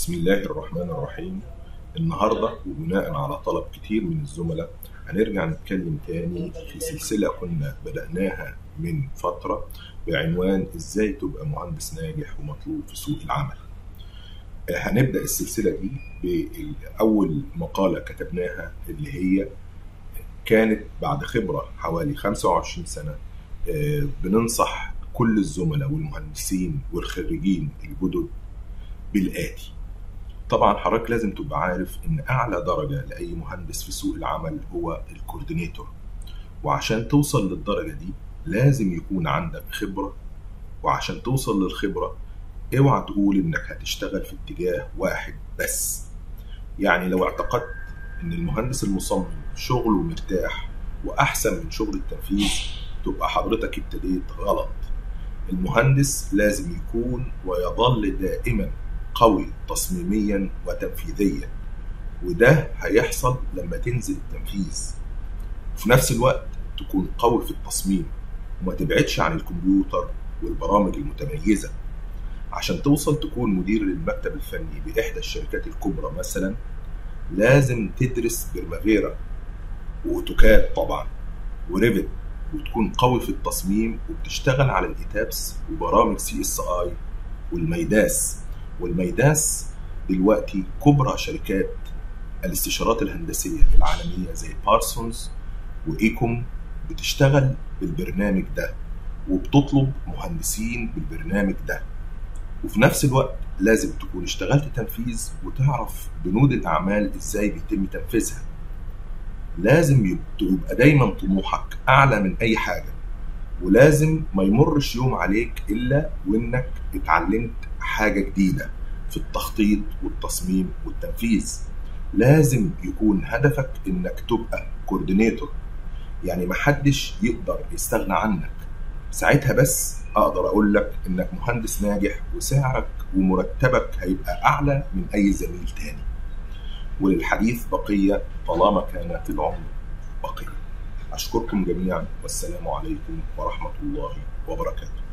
بسم الله الرحمن الرحيم النهاردة وبناء على طلب كتير من الزملاء هنرجع نتكلم تاني في سلسلة كنا بدأناها من فترة بعنوان ازاي تبقى مهندس ناجح ومطلوب في سوق العمل هنبدأ السلسلة دي بأول مقالة كتبناها اللي هي كانت بعد خبرة حوالي 25 سنة بننصح كل الزملاء والمهندسين والخريجين الجدد بالآتي طبعا حضرتك لازم تبقى عارف ان اعلى درجة لاي مهندس في سوق العمل هو الكوردينيتور وعشان توصل للدرجة دي لازم يكون عندك خبرة وعشان توصل للخبرة اوعى تقول انك هتشتغل في اتجاه واحد بس يعني لو اعتقدت ان المهندس المصمم شغله مرتاح واحسن من شغل التنفيذ تبقى حضرتك ابتديت غلط المهندس لازم يكون ويظل دائما قوي تصميميا وتنفيذيا وده هيحصل لما تنزل التنفيذ في نفس الوقت تكون قوي في التصميم وما تبعدش عن الكمبيوتر والبرامج المتميزة عشان توصل تكون مدير للمكتب الفني بإحدى الشركات الكبرى مثلا لازم تدرس برمافيرا وأوتوكاد طبعا وريفت وتكون قوي في التصميم وبتشتغل على الايتابس وبرامج سي اس اي والميداس والميداس دلوقتي كبرى شركات الاستشارات الهندسيه العالميه زي بارسونز وايكوم بتشتغل بالبرنامج ده وبتطلب مهندسين بالبرنامج ده وفي نفس الوقت لازم تكون اشتغلت تنفيذ وتعرف بنود الاعمال ازاي بيتم تنفيذها لازم يبقى دايما طموحك اعلى من اي حاجه ولازم ما يمرش يوم عليك الا وانك اتعلمت حاجه جديده في التخطيط والتصميم والتنفيذ لازم يكون هدفك انك تبقى كوردينيتور يعني محدش يقدر يستغنى عنك ساعتها بس اقدر اقول لك انك مهندس ناجح وسعرك ومرتبك هيبقى اعلى من اي زميل تاني وللحديث بقية طالما كان في العمر بقية أشكركم جميعا والسلام عليكم ورحمة الله وبركاته